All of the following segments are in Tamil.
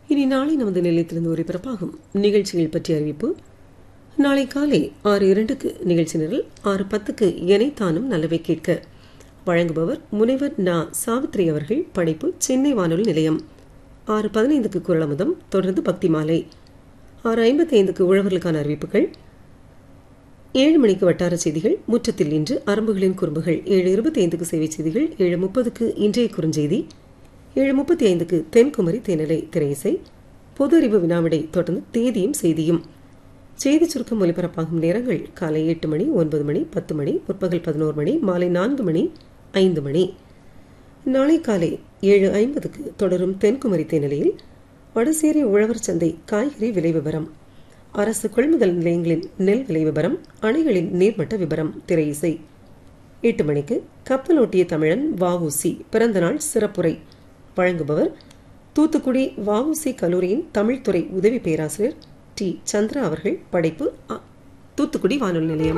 இனி நாளை நமது நிலையத்திலிருந்து ஒளிபரப்பாகும் நிகழ்ச்சிகள் பற்றிய அறிவிப்பு நாளை காலை ஆறு இரண்டுக்கு நிகழ்ச்சி நிரல் ஆறு பத்துக்கு எனைத்தானும் நல்லவை கேட்க வழங்குபவர் முனைவர் நா சாவித்ரி அவர்கள் படைப்பு சென்னை வானொலி நிலையம் ஆறு பதினைந்துக்கு குரலமுதம் தொடர்ந்து பக்தி மாலை ஆறு ஐம்பத்தி ஐந்துக்கு உழவர்களுக்கான அறிவிப்புகள் ஏழு மணிக்கு வட்டார செய்திகள் முற்றத்தில் இன்று அரம்புகளின் குறும்புகள் ஏழு இருபத்தி ஐந்துக்கு சேவை செய்திகள் ஏழு முப்பதுக்கு இன்றைய குறுஞ்செய்தி ஏழு முப்பத்தி ஐந்துக்கு தென்குமரி தேனிலை திரையிசை பொது அறிவு வினாவிடை தொடர்ந்து தேதியும் செய்தியும் செய்தி சுருக்கம் ஒலிபரப்பாகும் நேரங்கள் காலை எட்டு மணி ஒன்பது மணி பத்து மணி முற்பகல் பதினோரு மணி மாலை நான்கு மணி ஐந்து மணி நாளை காலை ஏழு ஐம்பதுக்கு தொடரும் தென்குமரி தேனிலையில் வடசேரி உழவர் சந்தை காய்கறி விலை விவரம் அரசு கொள்முதல் நிலையங்களின் நெல் விலை விவரம் அணைகளின் நீர்மட்ட விவரம் திரை இசை எட்டு மணிக்கு கப்பலோட்டிய தமிழன் வஉசி பிறந்தநாள் சிறப்புரை வழங்குபவர் தூத்துக்குடி வஉசி கல்லூரியின் தமிழ்துறை உதவி பேராசிரியர் டி சந்திரா அவர்கள் படைப்பு தூத்துக்குடி வானொலி நிலையம்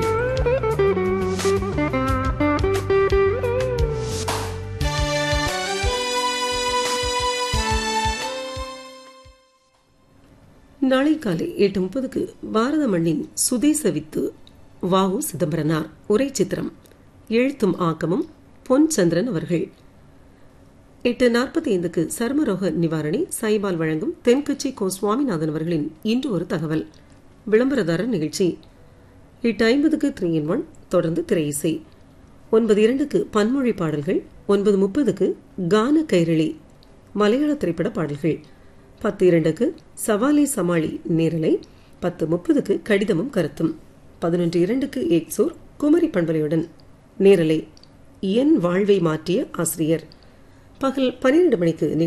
நாளை காலை எட்டு முப்பதுக்கு பாரத மண்ணின் சுதேச வித்து வாவு சிதம்பரனார் உரை சித்திரம் எழுத்தும் ஆக்கமும் பொன் சந்திரன் அவர்கள் எட்டு நாற்பத்தி ஐந்துக்கு சர்மரோக நிவாரணி சாய்பால் வழங்கும் தென்கட்சி கோ சுவாமிநாதன் அவர்களின் இன்று ஒரு தகவல் விளம்பரதாரர் நிகழ்ச்சி எட்டு ஐம்பதுக்கு த்ரீ இன் ஒன் தொடர்ந்து திரை இசை ஒன்பது இரண்டுக்கு பன்மொழி பாடல்கள் ஒன்பது முப்பதுக்கு கான கைரளி மலையாள திரைப்பட பாடல்கள் பத்து இரண்டுக்கு சவாலி சமாளி நேரலை பத்து முப்பதுக்கு கடிதமும் கருத்தும் பதினொன்று இரண்டுக்கு ஏக்சோர் குமரி பண்பலையுடன் நேரலை என் வாழ்வை மாற்றிய ஆசிரியர் பகல் பன்னிரண்டு மணிக்கு